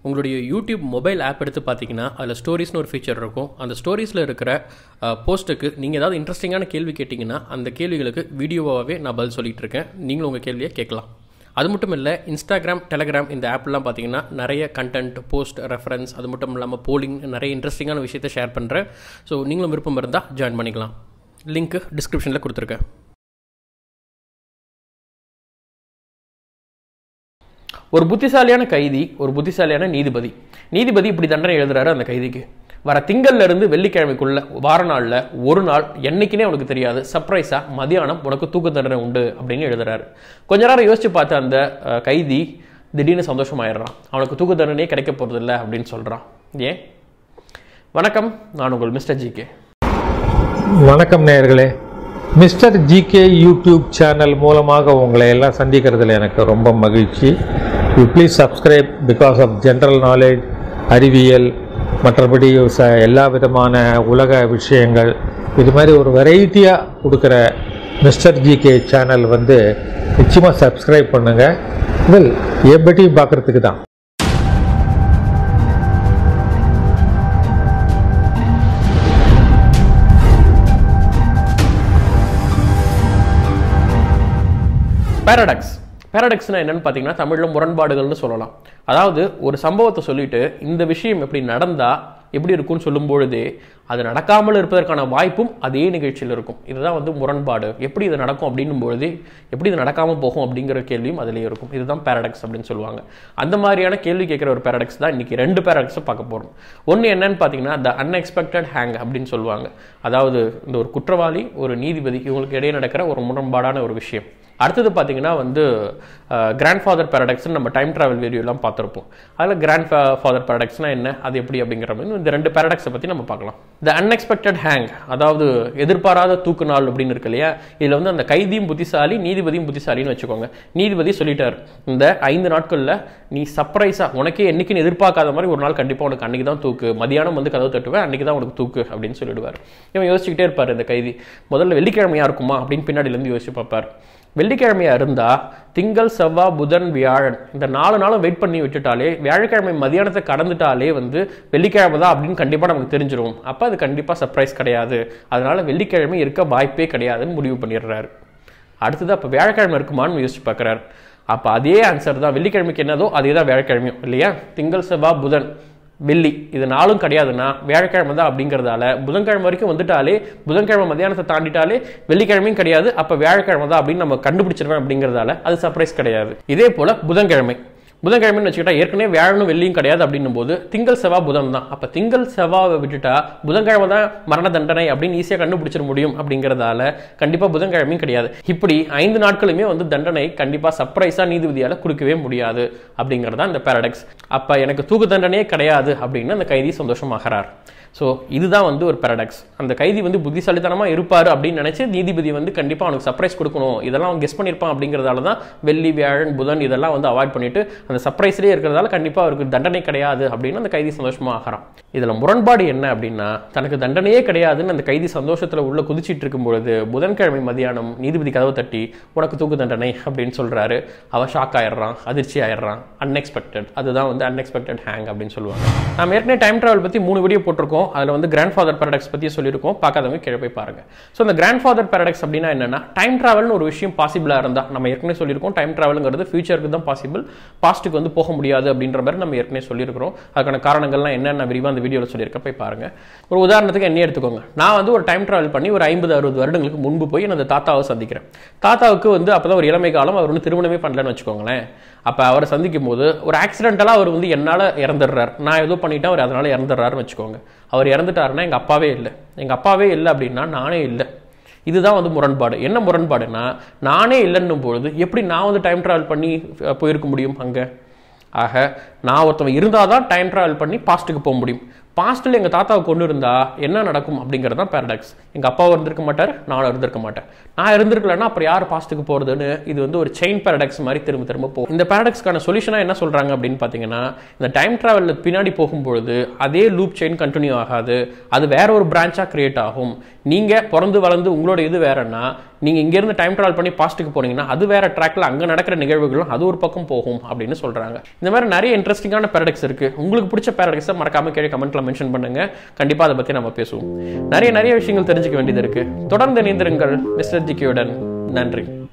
உங்களுடைய YouTube mobile app எடுத்து பார்த்தீங்கன்னா அதில் ஸ்டோரிஸ்னு ஒரு ஃபீச்சர் இருக்கும் அந்த ஸ்டோரிஸில் இருக்கிற போஸ்ட்டுக்கு நீங்கள் ஏதாவது இன்ட்ரெஸ்டிங்கான கேள்வி கேட்டிங்கன்னா அந்த கேள்விகளுக்கு வீடியோவாகவே நான் பதில் சொல்லிட்டு இருக்கேன் நீங்களும் உங்கள் கேள்வியை கேட்கலாம் அது மட்டும் இல்லை இன்ஸ்டாகிராம் டெலகிராம் இந்த ஆப்லாம் பார்த்தீங்கன்னா நிறைய கண்டென்ட் போஸ்ட் ரெஃபரன்ஸ் அது மட்டும் இல்லாமல் போலிங் நிறைய இன்ட்ரெஸ்டிங்கான விஷயத்தை ஷேர் பண்ணுறேன் ஸோ நீங்களும் விருப்பம் இருந்தால் ஜாயின் பண்ணிக்கலாம் லிங்க்கு டிஸ்கிரிப்ஷனில் கொடுத்துருக்கேன் ஒரு புத்திசாலியான கைதி ஒரு புத்திசாலியான நீதிபதி நீதிபதி இப்படி தண்டனை எழுதுறாரு அந்த கைதிக்கு வர திங்கள்ல இருந்து வெள்ளிக்கிழமைக்குள்ள வார நாளில் ஒரு நாள் என்னைக்குனே அவனுக்கு தெரியாது சர்ப்ரைஸா மதியானம் உனக்கு தூக்க தண்டனை உண்டு அப்படின்னு எழுதுறாரு கொஞ்ச நேரம் யோசிச்சு பார்த்த அந்த அஹ், கைதி திடீர்னு சந்தோஷமாயிடுறான் அவனுக்கு தூக்க தண்டனையே கிடைக்க போறதில்ல அப்படின்னு சொல்றான் ஏன் வணக்கம் நான் உங்கள் மிஸ்டர் ஜி கே வணக்கம் நேயர்களே மிஸ்டர் ஜிகே யூடியூப் சேனல் மூலமாக உங்களை எல்லாம் சந்திக்கிறதுல எனக்கு ரொம்ப மகிழ்ச்சி you please subscribe because of general knowledge அறிவியல் மற்றபடி ச எல்லா விதமான உலக விஷயங்கள் இது மாதிரி ஒரு வெரைட்டியாக கொடுக்குற மிஸ்டர் ஜிகே சேனல் வந்து நிச்சயமாக சப்ஸ்கிரைப் பண்ணுங்கள் வெல் எப்படியும் பார்க்குறதுக்கு தான் பேரடாக்ஸ் பேரடாக்ஸ்னா என்னன்னு பார்த்தீங்கன்னா தமிழில் முரண்பாடுகள்னு சொல்லலாம் அதாவது ஒரு சம்பவத்தை சொல்லிட்டு இந்த விஷயம் எப்படி நடந்தா எப்படி இருக்கும்னு சொல்லும் பொழுதே அது நடக்காமல் இருப்பதற்கான வாய்ப்பும் அதே நிகழ்ச்சியில் இருக்கும் இதுதான் வந்து முரண்பாடு எப்படி இது நடக்கும் அப்படின்னும் பொழுது எப்படி இது நடக்காமல் போகும் அப்படிங்கிற கேள்வியும் அதிலேயே இருக்கும் இதுதான் பேரடாக்ஸ் அப்படின்னு சொல்லுவாங்க அந்த மாதிரியான கேள்வி கேட்குற ஒரு பேரடாக்ஸ் தான் இன்னைக்கு ரெண்டு பேரடாக்ஸை பார்க்க போகிறோம் ஒன்று என்னன்னு பார்த்தீங்கன்னா த அன்எக்ஸ்பெக்டட் ஹேங் அப்படின்னு சொல்லுவாங்க அதாவது இந்த ஒரு குற்றவாளி ஒரு நீதிபதி இவங்களுக்கு இடையே நடக்கிற ஒரு முரண்பாடான ஒரு விஷயம் அடுத்தது பார்த்தீங்கன்னா வந்து கிராண்ட் ஃபாதர் பேரடாக்ஸ்னு நம்ம டைம் ட்ராவல் வீடியோலாம் பார்த்துருப்போம் அதில் கிராண்ட் ஃபாதர் பேரடாக்ஸ்னா என்ன அது எப்படி அப்படிங்கிற மாதிரி இந்த ரெண்டு பேரடாக்ஸை பற்றி நம்ம பார்க்கலாம் த அன்எக்ஸ்பெக்டட் ஹேங் அதாவது எதிர்பாராத தூக்கு நாள் அப்படின்னு இருக்கு இல்லையா இதில் வந்து அந்த கைதியும் புத்திசாலி நீதிபதியும் புத்திசாலின்னு வச்சுக்கோங்க நீதிபதி சொல்லிட்டார் இந்த ஐந்து நாட்களில் நீ சர்ப்ரைஸாக உனக்கே என்னைக்குன்னு எதிர்பார்க்காத மாதிரி ஒரு நாள் கண்டிப்பாக உனக்கு அன்னைக்கு தான் தூக்கு மதியானம் வந்து கதவு தட்டுவேன் அன்னைக்கு தான் உனக்கு தூக்கு அப்படின்னு சொல்லிடுவார் இவன் யோசிச்சுக்கிட்டே இருப்பார் இந்த கைதி முதல்ல வெள்ளிக்கிழமையா இருக்குமா அப்படின்னு பின்னாடியிலேருந்து யோசிச்சு பார்ப்பார் வெள்ளிக்கிழமையா இருந்தா திங்கள் செவ்வாய் புதன் வியாழன் இந்த நாலு நாளும் வெயிட் பண்ணி விட்டுட்டாலே வியாழக்கிழமை மதியானத்தை கடந்துட்டாலே வந்து வெள்ளிக்கிழமை தான் அப்படின்னு கண்டிப்பா நமக்கு தெரிஞ்சிரும் அப்ப அது கண்டிப்பா சர்ப்ரைஸ் கிடையாது அதனால வெள்ளிக்கிழமை இருக்க வாய்ப்பே கிடையாதுன்னு முடிவு பண்ணிடுறாரு அடுத்தது அப்ப வியாழக்கிழமை இருக்குமான்னு யோசிச்சு பார்க்கறாரு அப்ப அதே ஆன்சர் தான் வெள்ளிக்கிழமைக்கு என்னதோ அதே தான் வியாழக்கிழமையும் இல்லையா திங்கள் செவ்வாய் புதன் வெள்ளி இது நாளும் கிடையாதுன்னா வியாழக்கிழமை தான் அப்படிங்கிறதால புதன்கிழமை வரைக்கும் வந்துட்டாலே புதன்கிழமை மதியானத்தை தாண்டிட்டாலே வெள்ளிக்கிழமையும் கிடையாது அப்போ வியாழக்கிழமை தான் அப்படின்னு நம்ம கண்டுபிடிச்சிருவேன் அப்படிங்கிறதால அது சர்ப்ரைஸ் கிடையாது இதே போல புதன்கிழமை புதன்கிழமைன்னு வச்சுக்கிட்டா ஏற்கனவே வியாழனும் வெள்ளியும் கிடையாது அப்படின்னும் போது திங்கள் செவ்வாய் புதன் தான் அப்போ திங்கள் செவ்வாவை விட்டுட்டா புதன்கிழமை தான் மரண தண்டனை அப்படின்னு ஈஸியாக கண்டுபிடிச்சிட முடியும் அப்படிங்கிறதால கண்டிப்பாக புதன்கிழமையும் கிடையாது இப்படி ஐந்து நாட்களுமே வந்து தண்டனை கண்டிப்பாக சர்ப்ரைஸாக நீதிபதியால் கொடுக்கவே முடியாது அப்படிங்கிறது தான் இந்த பேரடக்ஸ் அப்போ எனக்கு தூக்கு தண்டனையே கிடையாது அப்படின்னு அந்த கைதி சந்தோஷமாகிறார் ஸோ இதுதான் வந்து ஒரு பேரடாக்ஸ் அந்த கைதி வந்து புத்திசாலித்தனமாக இருப்பார் அப்படின்னு நினச்சி நீதிபதி வந்து கண்டிப்பாக அவனுக்கு சர்ப்ரைஸ் கொடுக்கணும் இதெல்லாம் அவன் கெஸ் பண்ணியிருப்பான் அப்படிங்கிறதால தான் வெள்ளி வியாழன் புதன் இதெல்லாம் வந்து அவாய்ட் பண்ணிட்டு அந்த சர்ப்ரைஸ்லேயே இருக்கிறதால கண்டிப்பாக அவருக்கு தண்டனை கிடையாது அப்படின்னு அந்த கைதி சந்தோஷமாக ஆகிறான் இதில் முரண்பாடு என்ன அப்படின்னா தனக்கு தண்டனையே கிடையாதுன்னு அந்த கைதி சந்தோஷத்தில் உள்ள குதிச்சிட்டு இருக்கும் பொழுது புதன்கிழமை மதியானம் நீதிபதி கதவை தட்டி உனக்கு தூக்கு தண்டனை அப்படின்னு சொல்றாரு அவன் ஷாக் ஆயிடுறான் அதிர்ச்சி ஆயிடுறான் அன்எக்ஸ்பெக்டட் அதுதான் வந்து அன்எக்ஸ்பெக்டட் ஹேங் அப்படின்னு சொல்லுவாங்க நம்ம ஏற்கனவே டைம் டிராவல் பற்றி மூணு வீடியோ போட்டிருக்கோம் அதில் வந்து கிராண்ட் ஃபாதர் பேரடாக்ஸ் பற்றி சொல்லியிருக்கோம் பார்க்காதவங்க கீழே போய் பாருங்க ஸோ இந்த கிராண்ட் ஃபாதர் பேரடாக்ஸ் அப்படின்னா என்னன்னா டைம் டிராவல்னு ஒரு விஷயம் பாசிபிளாக இருந்தால் நம்ம ஏற்கனவே சொல்லியிருக்கோம் டைம் டிராவலுங்கிறது ஃபியூச்சருக்கு தான் பாசிபிள் பாஸ்ட்டுக்கு வந்து போக முடியாது அப்படின்ற மாதிரி நம்ம ஏற்கனவே சொல்லியிருக்கிறோம் அதுக்கான காரணங்கள்லாம் என்னென்ன விரிவாக அந்த வீடியோவில் சொல்லியிருக்கேன் போய் பாருங்க ஒரு உதாரணத்துக்கு என்ன எடுத்துக்கோங்க நான் வந்து ஒரு டைம் டிராவல் பண்ணி ஒரு ஐம்பது அறுபது வருடங்களுக்கு முன்பு போய் எனது தாத்தாவை சந்திக்கிறேன் தாத்தாவுக்கு வந்து அப்பதான் ஒரு இளமை காலம் அவர் வந்து திருமணமே பண்ணலன்னு வச்சுக்கோங்களேன் அப்போ அவரை சந்திக்கும் போது ஒரு ஆக்சிடென்டலாக அவர் வந்து என்னால் இறந்துடுறார் நான் ஏதோ பண்ணிட்டேன் அவர் அதனால இறந்துடுறாருன்னு வச்சுக்கோங்க அவர் இறந்துட்டாருன்னா எங்கள் அப்பாவே இல்லை எங்கள் அப்பாவே இல்லை அப்படின்னா நானே இல்லை இதுதான் வந்து முரண்பாடு என்ன முரண்பாடுனா நானே இல்லைன்னும் பொழுது எப்படி நான் வந்து டைம் ட்ராவல் பண்ணி அஹ், போயிருக்க முடியும் அங்கே ஆக நான் ஒருத்தவன் இருந்தால் தான் டைம் ட்ராவல் பண்ணி பாஸ்ட்டுக்கு போக முடியும் பாஸ்டில் எங்கள் தாத்தாவை கொண்டு இருந்தா என்ன நடக்கும் அப்படிங்கிறது தான் பேரடாக்ஸ் எங்கள் அப்பாவும் இருந்திருக்க மாட்டார் நானும் இருந்திருக்க மாட்டேன் நான் இருந்திருக்கலன்னா அப்புறம் யார் பாஸ்ட்டுக்கு போகிறதுன்னு இது வந்து ஒரு செயின் பேரடாக்ஸ் மாதிரி திரும்ப திரும்ப போகும் இந்த பேரடாக்ஸ்க்கான சொல்யூஷனாக என்ன சொல்கிறாங்க அப்படின்னு பார்த்தீங்கன்னா இந்த டைம் ட்ராவலில் பின்னாடி போகும்பொழுது அதே லூப் செயின் கண்டினியூ ஆகாது அது வேற ஒரு பிரான்ச்சாக கிரியேட் ஆகும் நீங்கள் பிறந்து வளர்ந்து உங்களோட இது வேறன்னா நீங்கள் இங்கேருந்து டைம் ட்ராவல் பண்ணி பாஸ்ட்டுக்கு போனீங்கன்னா அது வேற ட்ராக்ல அங்கே நடக்கிற நிகழ்வுகளும் அது ஒரு பக்கம் போகும் அப்படின்னு சொல்கிறாங்க இந்த மாதிரி நிறைய இன்ட்ரெஸ்டிங்கான பேரடாக்ஸ் இருக்குது உங்களுக்கு பிடிச்ச பேரடாக்ஸை மறக்காம கீழே கமெண்ட்ல மென்ஷன் பண்ணுங்க கண்டிப்பாக அதை பற்றி நம்ம பேசுவோம் நிறைய நிறைய விஷயங்கள் தெரிஞ்சுக்க வேண்டியது இருக்குது தொடர்ந்து இணைந்திருங்கள் மிஸ்டர் ஜிக்கியுடன் நன்றி